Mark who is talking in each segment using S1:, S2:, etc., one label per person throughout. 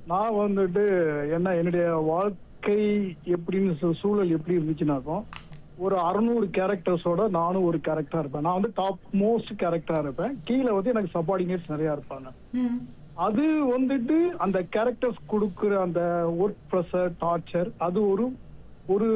S1: நான் வந்துட்டு என்ன என்னுடைய வாழ்க்கை எப்படின்னு சூ- சூழல் எப்படி இருந்துச்சுனாக்கும் ஒரு அறுநூறு கேரக்டர்ஸோட நானும் ஒரு கேரக்டரா இருப்பேன் நான் வந்து டாப் மோஸ்ட் கேரக்டரா இருப்பேன் கீழே வந்து எனக்கு சப்பார்டினேட்ஸ் நிறைய இருப்பாங்க
S2: ம்.
S1: அது வந்துட்டு அந்த கேரக்டர்ஸ் கொடுக்குற அந்த ஒர்க் ப்ரெஷர் டார்ச்சர் அது ஒரு ஒரு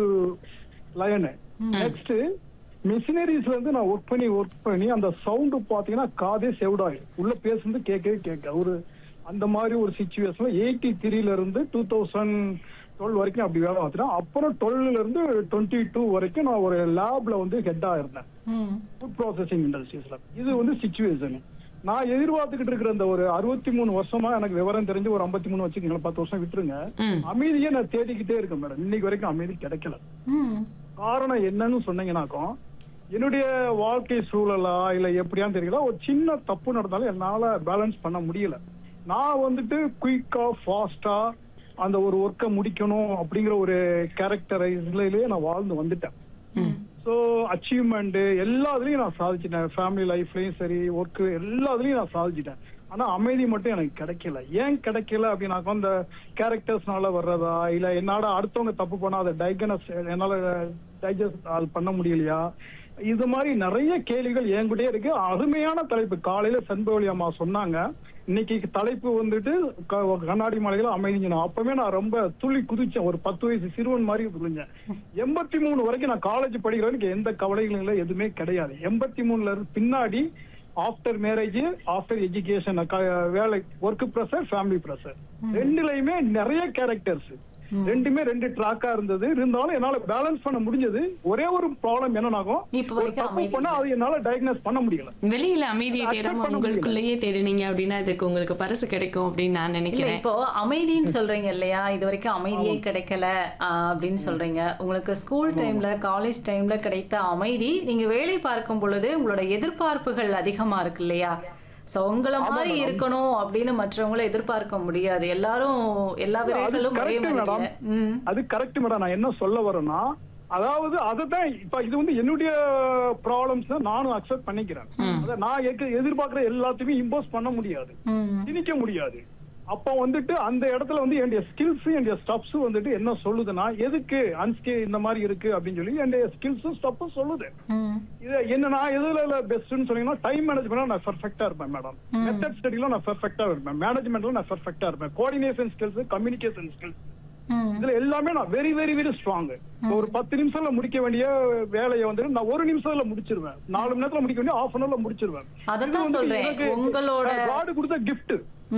S1: லயனு நெக்ஸ்ட் மிஷினரிஸ்ல இருந்து நான் ஒர்க் பண்ணி ஒர்க் பண்ணி அந்த சவுண்ட் பாத்தீங்கன்னா காதே செவிடாயும் உள்ள பேசுறது கேட்கவே கேட்க ஒரு அந்த மாதிரி ஒரு சுச்சுவேஷன்ல எயிட்டி த்ரீல இருந்து டூ தௌசண்ட் டுவெல் வரைக்கும் அப்படி வேலை பார்த்துட்டேன் அப்புறம் டுவெல்ல இருந்து டுவெண்ட்டி டூ வரைக்கும் நான் ஒரு லேப்ல வந்து ஹெட்டா இருந்தேன்
S2: ம்.
S1: ஃபுட் ப்ராசஸிங் இண்டஸ்ட்ரீஸ்ல இது வந்து சுச்சுவேஷன் நான் எதிர்பார்த்துக்கிட்டு இருக்கிற அந்த ஒரு அறுபத்தி மூணு வருஷமா எனக்கு விவரம் தெரிஞ்சு ஒரு ஐம்பத்தி மூணு வச்சுக்கோங்களேன் பத்து வருஷம் விட்டுருங்க
S3: ம்.
S1: அமைதியை நான் தேடிக்கிட்டே இருக்கேன் மேடம் இன்னைக்கு வரைக்கும் அமைதி கிடைக்கல
S2: ம்.
S1: காரணம் என்னன்னு சொன்னீங்கன்னாக்கும் என்னுடைய வாழ்க்கை சூழலா இல்ல எப்படியான்னு தெரியல ஒரு சின்ன தப்பு நடந்தாலும் என்னால பேலன்ஸ் பண்ண முடியல நான் வந்துட்டு குயிக்கா ஃபாஸ்டா அந்த ஒரு ஒர்க்கை முடிக்கணும் அப்படிங்கிற ஒரு கேரக்டரைஸ்லயே நான் வாழ்ந்து வந்துட்டேன் ஸோ அச்சீவ்மெண்ட் எல்லாத்துலயும் நான் சாதிச்சிட்டேன் ஃபேமிலி லைஃப்லயும் சரி ஒர்க் எல்லாத்துலயும் நான் சாதிச்சிட்டேன் ஆனா அமைதி மட்டும் எனக்கு கிடைக்கல ஏன் கிடைக்கல அப்படின்னாக்கா அந்த கேரக்டர்ஸ்னால வர்றதா இல்ல என்னால அடுத்தவங்க தப்பு பண்ணா அதை டைகனஸ் என்னால டைஜஸ்ட் பண்ண முடியலையா இது மாதிரி நிறைய கேள்விகள் என்கிட்டயே இருக்கு அருமையான தலைப்பு காலையில செண்பவழி அம்மா சொன்னாங்க இன்னைக்கு தலைப்பு வந்துட்டு க- கண்ணாடி மலையில அமைதிங்க நான் அப்பவே நான் ரொம்ப துள்ளி குதிச்சேன் ஒரு பத்து வயசு சிறுவன் மாதிரி துளிஞ்சேன் எண்பத்தி மூணு வரைக்கும் நான் காலேஜ் படிக்கிறேன் எனக்கு எந்த கவலைகளும் இல்லை எதுவுமே கிடையாது எண்பத்தி மூணுல இருந்து பின்னாடி ஆஃப்டர் மேரேஜ் ஆஃப்டர் எஜுகேஷன் வேலை ஒர்க் ப்ரெஷர் ஃபேமிலி ப்ரெஷர் ரெண்டுலயுமே நிறைய கேரக்டர்ஸ் ரெண்டுமே ரெண்டு ட்ராக்கா இருந்தது இருந்தாலும் என்னால பேலன்ஸ் பண்ண முடிஞ்சது ஒரே ஒரு ப்ராப்ளம் என்னன்னாகும்
S2: இப்ப
S1: ஒரு
S2: வரைக்கும்
S1: தப்பு
S2: அமைதி
S1: பண்ணா அது என்னால டயக்னோஸ் பண்ண முடியல
S3: வெளியில அமைதியை
S1: accept
S3: தேடாம
S1: பண்ண
S3: உங்களுக்குள்ளேயே தேடினீங்க அப்படின்னா இதுக்கு உங்களுக்கு பரிசு கிடைக்கும் அப்படின்னு நான்
S2: இல்ல
S3: நினைக்கிறேன்
S2: இப்போ அமைதின்னு சொல்றீங்க இல்லையா இது வரைக்கும் அமைதியே கிடைக்கல ஆஹ், அப்படின்னு சொல்றீங்க உங்களுக்கு ஸ்கூல் டைம்ல காலேஜ் டைம்ல கிடைத்த அமைதி நீங்க வேலை பார்க்கும் பொழுது உங்களோட எதிர்பார்ப்புகள் அதிகமா இருக்கு இல்லையா சோ உங்களை மாதிரி இருக்கணும் அப்படின்னு மற்றவங்கள எதிர்பார்க்க முடியாது எல்லாரும் எல்லா
S1: அது
S2: வீரர்களும் ஒரே
S1: correct
S2: மாதிரி
S1: madam.
S2: இல்ல. ம்
S1: அது கரெக்ட் மேடம் நான் என்ன சொல்ல வரேன்னா அதாவது அதுதான் இப்ப இது வந்து என்னுடைய ப்ராப்ளம்ஸ் நானும் அக்செப்ட் பண்ணிக்கிறேன் அத நான் எக்கு- எதிர்பார்க்கிற எல்லாத்தையுமே இம்போஸ் பண்ண முடியாது
S2: ம்
S1: திணிக்க முடியாது அப்ப வந்துட்டு அந்த இடத்துல வந்து என்னுடைய ஸ்கில்ஸ் என்னுடைய ஸ்டப்ஸ் வந்துட்டு என்ன சொல்லுதுன்னா எதுக்கு அன்ஸ்கே இந்த மாதிரி இருக்கு அப்படின்னு சொல்லி என்னுடைய ஸ்கில்ஸும் ஸ்டப்பும் சொல்லுது
S2: ம்
S1: இது என்ன நான் எதுல பெஸ்ட்னு சொன்னீங்கன்னா டைம் மேனேஜ்மெண்ட்ல நான் பெர்ஃபெக்டா இருப்பேன் மேடம் மெத்தட் ஸ்டடில நான் பெர்ஃபெக்டா இருப்பேன் மேனேஜ்மெண்ட்ல நான் பெர்ஃபெக்டா இருப்பேன் கோஆர்டினேஷன் ஸ்கில்ஸ் கம்யூனிகேஷன் ஸ்கில்ஸ்
S2: ம்
S1: இதுல எல்லாமே நான் வெரி வெரி வெரி ஸ்ட்ராங் ஒரு பத்து நிமிஷம்ல முடிக்க வேண்டிய வேலையை வந்து நான் ஒரு நிமிஷத்துல முடிச்சிருவேன் நாலு மணி நேரத்துல முடிக்க வேண்டிய ஆஃப் அன் ஹவர்ல முடிச்சிருவேன்
S2: அதான் சொல்றேன் உங்களோட
S1: காடு கொடுத்த கிஃப்ட்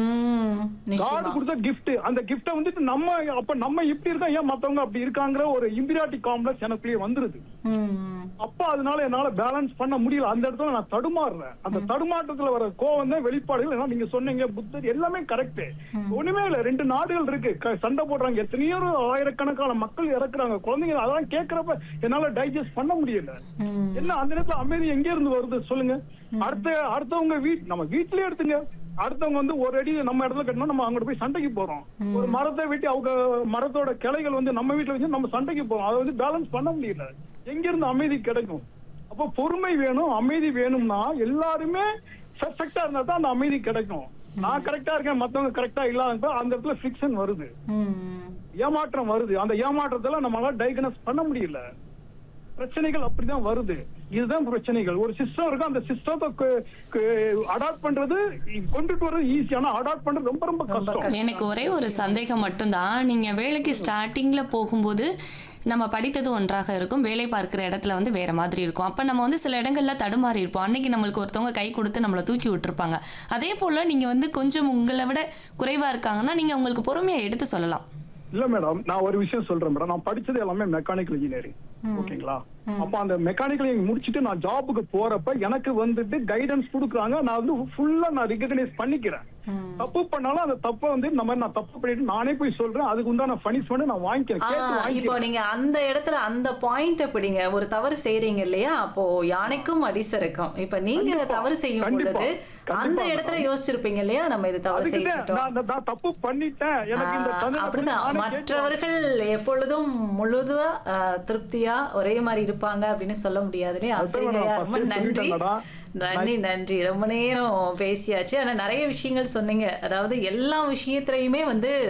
S2: ம்
S1: காடு
S2: நிச்சயமா
S1: கொடுத்த கிஃப்ட் அந்த கிஃப்ட வந்துட்டு நம்ம அப்ப நம்ம இப்படி இருக்கோம் ஏன் மத்தவங்க அப்படி இருக்காங்கிற ஒரு இம்பிரியாட்டி காம்ப்ளெக்ஸ் எனக்குள்ளேயே வந்துருது
S2: ம்
S1: அப்ப அதனால என்னால பேலன்ஸ் பண்ண முடியல அந்த இடத்துல நான் தடுமாறுறேன் அந்த தடுமாற்றத்துல வர கோவம் தான் வெளிப்பாடுகள் ஏன்னா நீங்க சொன்னீங்க புத்தர் எல்லாமே கரெக்ட் ஒண்ணுமே இல்ல ரெண்டு நாடுகள் இருக்கு க- சண்டை போடுறாங்க எத்தனையோ ஆயிரக்கணக்கான மக்கள் இறக்குறாங்க குழந்தைங்க அதெல்லாம் கேக்குறப்ப என்னால டைஜஸ்ட் பண்ண முடியல
S2: ம்
S1: என்ன அந்த நேரத்துல அமைதி எங்க இருந்து வருது சொல்லுங்க அடுத்த அடுத்தவங்க வீட் நம்ம வீட்லயே எடுத்துங்க அடுத்தவங்க வந்து ஒரு அடி நம்ம இடத்துல கட்டினா நம்ம அங்கிட்டு போய் சண்டைக்கு போறோம் ஒரு மரத்தை வெட்டி அவங்க மரத்தோட கிளைகள் வந்து நம்ம வீட்டுல வச்சு நம்ம சண்டைக்கு போறோம் அதை வந்து பேலன்ஸ் பண்ண முடியல எங்க இருந்து அமைதி கிடைக்கும் அப்போ பொறுமை வேணும் அமைதி வேணும்னா எல்லாருமே பெர்ஃபெக்டா இருந்தா தான் அந்த அமைதி கிடைக்கும் நான் கரெக்டா இருக்கேன் மத்தவங்க கரெக்டா இல்லாத அந்த இடத்துல ஃபிக்ஷன் வருது
S2: ம்
S1: ஏமாற்றம் வருது அந்த ஏமாற்றத்துல நம்மளால டயக்னஸ் பண்ண முடியல பிரச்சனைகள் அப்படிதான் வருது இதுதான் பிரச்சனைகள் ஒரு சிஸ்டம் இருக்கு அந்த சிஸ்டத்தை அடாப்ட் பண்றது கொண்டுட்டு வர்றது ஈஸி ஆனா அடாப்ட் பண்றது ரொம்ப ரொம்ப கஷ்டம்
S3: எனக்கு ஒரே ஒரு சந்தேகம் மட்டும்தான் நீங்க வேலைக்கு ஸ்டார்டிங்ல போகும்போது நம்ம படித்தது ஒன்றாக இருக்கும் வேலை பார்க்குற இடத்துல வந்து வேற மாதிரி இருக்கும் அப்ப நம்ம வந்து சில இடங்கள்ல தடுமாறி இருப்போம் அன்னைக்கு நம்மளுக்கு ஒருத்தவங்க கை கொடுத்து நம்மளை தூக்கி விட்டுருப்பாங்க அதே போல நீங்க வந்து கொஞ்சம் உங்களை விட குறைவா இருக்காங்கன்னா நீங்க உங்களுக்கு பொறுமையா எடுத்து சொல்லலாம்
S1: இல்ல மேடம் நான் ஒரு விஷயம் சொல்றேன் மேடம் நான் படிச்சது எல்லாமே மெக்கானிக்கல் இன்ஜினியரிங் ஓகேங்களா அப்ப அந்த மெக்கானிக்கல் இன்ஜினியரிங் முடிச்சிட்டு நான் ஜாபுக்கு போறப்ப எனக்கு வந்துட்டு கைடன்ஸ் கொடுக்குறாங்க நான் வந்து ஃபுல்லா நான் ரிகக்னைஸ் பண்ணிக்கிறேன் தப்பு பண்ணாலும் அந்த தப்பை வந்து இந்த மாதிரி நான் தப்பு பண்ணிட்டு நானே போய் சொல்றேன் அதுக்கு உண்டான பனிஷ்மெண்ட் நான் வாங்கிக்கிறேன் கேட்டு
S2: ஆ, இப்போ
S1: வாங்கிக்கிறேன்
S2: நீங்க அந்த இடத்துல அந்த பாயிண்ட் பிடிங்க ஒரு தவறு செய்றீங்க இல்லையா அப்போ யானைக்கும் அடிசருக்கும் இப்ப நீங்க
S1: கண்டிப்பா,
S2: தவறு செய்யும்
S1: கண்டிப்பா,
S2: பொழுது
S1: கண்டிப்பா
S2: அந்த
S1: மேடம்.
S2: இடத்துல யோசிச்சிருப்பீங்க இல்லையா நம்ம இது தவறு
S1: அதுக்கு
S2: செய்துட்டோம்
S1: நான் நான் நான் தப்பு பண்ணிட்டேன் எனக்கு இந்த
S2: ஆ,
S1: தண்டனை
S2: அப்படிதான்
S1: நானே கேட்டு
S2: மற்றவர்கள் எப்பொழுதும் முழுதுவா ஆ, திருப்தியா ஒரே மாதிரி இருப்பாங்க அப்படின்னு சொல்ல முடியாது இல்லையா
S1: அதான்
S2: சரிங்கய்யா,
S1: மேடம்,
S2: ரொம்ப
S1: first ஏ
S2: நன்றி
S1: சொல்லிட்டேன் மேடம்.
S2: நன்றி நன்றி ரொம்ப நேரம் பேசியாச்சு ஆனா நிறைய விஷயங்கள் சொன்னீங்க அதாவது எல்லா விஷயத்திலையுமே வந்து